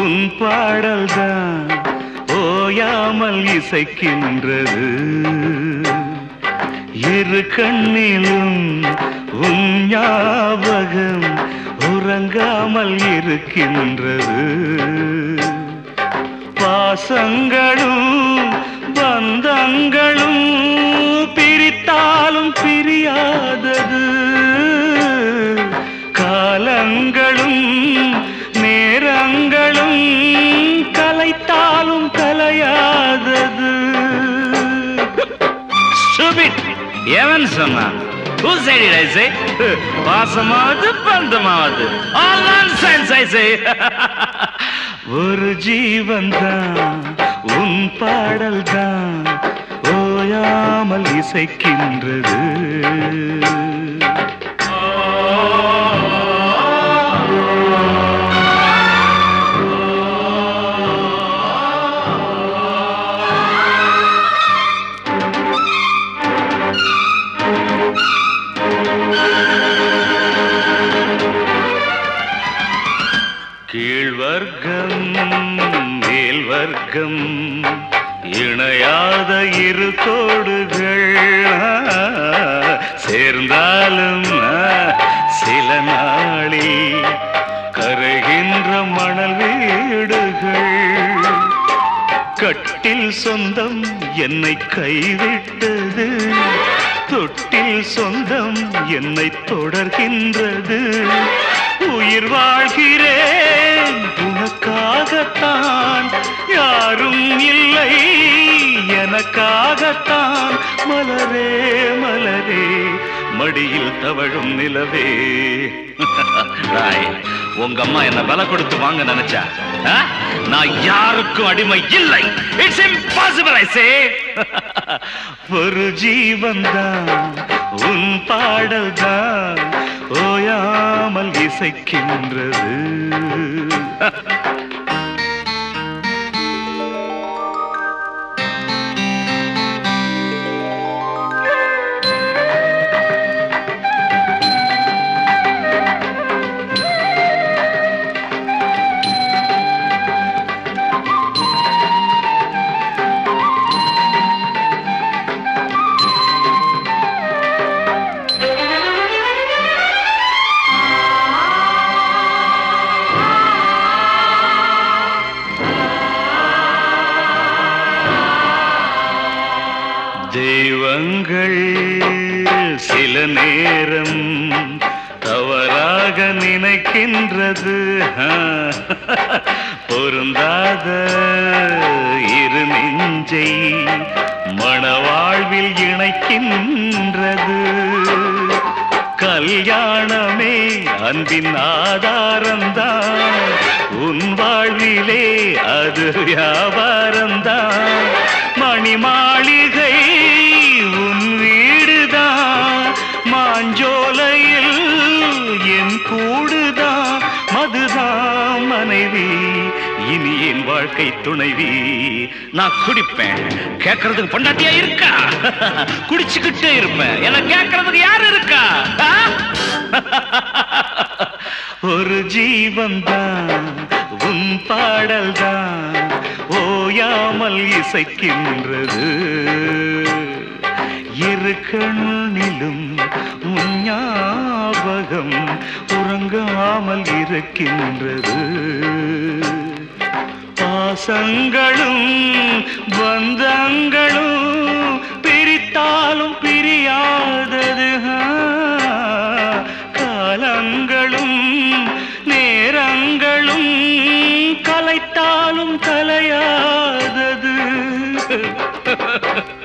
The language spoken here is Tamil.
உன் பாடல்தான் ஓயாமல் இசைக்கின்றது இரு கண்ணிலும் உன் ஞாபகம் உறங்காமல் இருக்கின்றது பாசங்களும் பந்தங்களும் பிரித்தாலும் பிரியாதது காலங்களும் நேரங்களும் கலைத்தாலும் கலையாதது Stupid! எவன் சொன்னான் Who said it, I say? பாசமாவது பந்தமாவது All nonsense, I say! ஒரு ஜீவன்தான் உன் பாடல்தான் ஓயாமல் இசைக்கின்றது கீழ்வர்க்கம் மேல் வர்க்கம் இணையாத இரு கோடுகள் சேர்ந்தாலும் சில நாளில் கரைகின்ற மணல் வீடுகள் கட்டில் சொந்தம் என்னை கைவிட்டது தொட்டில் சொந்தம் என்னை தொடர்கின்றது உயிர் வாழ்கிறேன் உனக்காகத்தான் யாரும் இல்லை எனக்காகத்தான் மலரே மலரே மடியில் தவழும் நிலவே ராய் உங்க அம்மா என்ன விலை கொடுத்து வாங்க நினைச்சா ஆ? நான் யாருக்கும் அடிமை இல்லை இட்ஸ் இம்பாசிபிள் ஐ சே ஒரு ஜீவன்தான் உன் பாடல்தான் ஓயாமல் இசைக்கின்றது தெய்வங்கள் சில நேரம் தவறாக நினைக்கின்றது ஆ, பொருந்தாத இரு நெஞ்சை மணவாழ்வில் இணைக்கின்றது கல்யாணமே அன்பின் ஆதாரம்தான் உன் வாழ்விலே அது வியாபாரம்தான் மணி மாளிகை உன் வீடுதான் மாஞ்சோலையில் என் கூடுதான் மதுதான் மனைவி இனி என் வாழ்க்கை துணைவி நான் குடிப்பேன் கேட்கறதுக்கு பொண்டாட்டியா இருக்கா குடிச்சுக்கிட்டே இருப்பேன் என்ன கேட்கறதுக்கு யாரு இருக்கா ஆ? ஒரு ஜீவன்தான் உன் பாடல்தான் ஓயாமல் இசைக்கின்றது இரு கண்ணிலும் உன் ஞாபகம் உறங்காமல் இருக்கின்றது பாசங்களும் பந்தங்களும் பிரித்தாலும் பிரியாதது ஆ. காலங்களும் நேரங்களும் கலைத்தாலும் கலையாதது